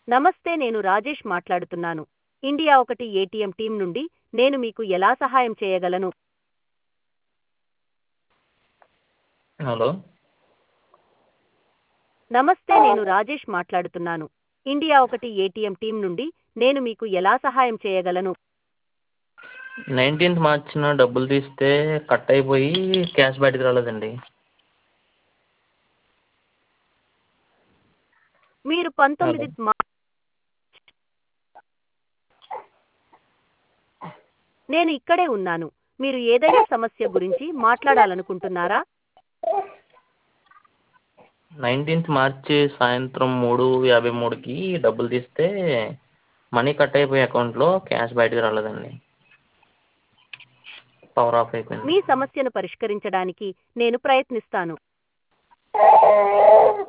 నమస్తే నేను రాజేష్ మాట్లాడుతున్నాను ఇండియా ఒకటి ఏటీఎం టీం నుండి నేను మీకు ఎలా సహాయం చేయగలను హలో నమస్తే నేను రాజేష్ మాట్లాడుతున్నాను ఇండియా ఒకటి ఏటీఎం టీం నుండి నేను మీకు ఎలా సహాయం చేయగలను నైన్టీన్త్ మార్చిన డబ్బులు తీస్తే కట్ అయిపోయి క్యాష్ బయటకు రాలేదండి మీరు పంతొమ్మిది మా నేను ఇక్కడే ఉన్నాను మీరు ఏదైనా సమస్య గురించి మాట్లాడాలనుకుంటున్నారా నైన్టీన్త్ మార్చి సాయంత్రం మూడు యాభై మూడుకి డబ్బులు తీస్తే మనీ కట్ అయిపోయి అకౌంట్లో క్యాష్ బయటకు రాలేదండి పవర్ ఆఫ్ అయిపోయింది మీ సమస్యను పరిష్కరించడానికి నేను ప్రయత్నిస్తాను